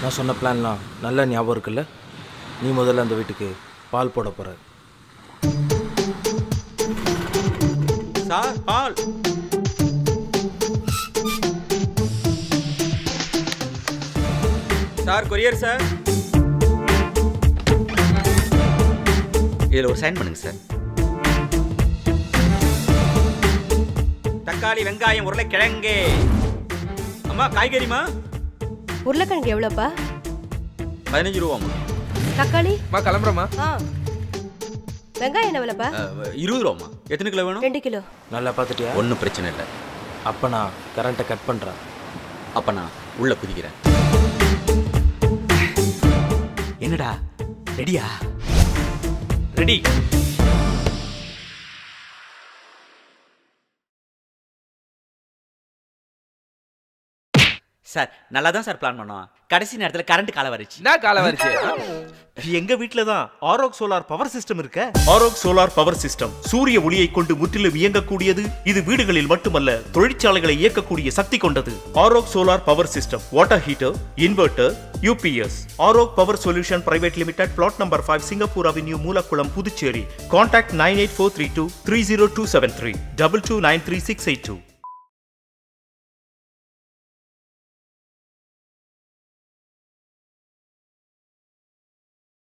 நான் சொன்ன பிளான்லாம் நல்ல ஞாபகம் இருக்குல்ல நீ முதல்ல அந்த வீட்டுக்கு பால் போட போகிற சார் பால் சார் கொரியர் சார் இதில் ஒரு சைன் பண்ணுங்க சார் தக்காளி வெங்காயம் உருளைக்கிழங்கு அம்மா காய்கறிமா உருளைக்கிழங்கு எவ்வளோப்பா பதினஞ்சு ரூபாம்மா தக்காளி மா கிளம்புறோமா ஆ வெங்காயம் என்ன விலைப்பா அஹ், இருபது ரூபாம்மா எத்தனை கிலோ வேணும் ரெண்டு கிலோ நல்லா பார்த்துட்டியா ஒன்றும் பிரச்சனை இல்லை அப்போ நான் கரண்ட்டை கட் பண்ணுறேன் அப்போ நான் உள்ள குதிக்கிறேன் என்னடா ரெடியா ரெடி சார் நல்லா தான் சார் பிளான் பண்ணோம் கடைசி நேரத்தில் கரண்ட் கால வரிச்சு என்ன காலம் வரிச்சு எங்க வீட்ல தான் ஆரோக் சோலார் பவர் சிஸ்டம் இருக்க ஆரோக் சோலார் பவர் சிஸ்டம் சூரிய ஒளியை கொண்டு முற்றிலும் இயங்கக்கூடியது இது வீடுகளில் மட்டுமல்ல தொழிற்சாலைகளை இயக்கக்கூடிய சக்தி கொண்டது Arok solar power system water heater inverter UPS Arok power solution private limited plot number five Singapore avenue Moolakulam Puducherry contact nine eight four three two three zero two seven three double two nine three six eight two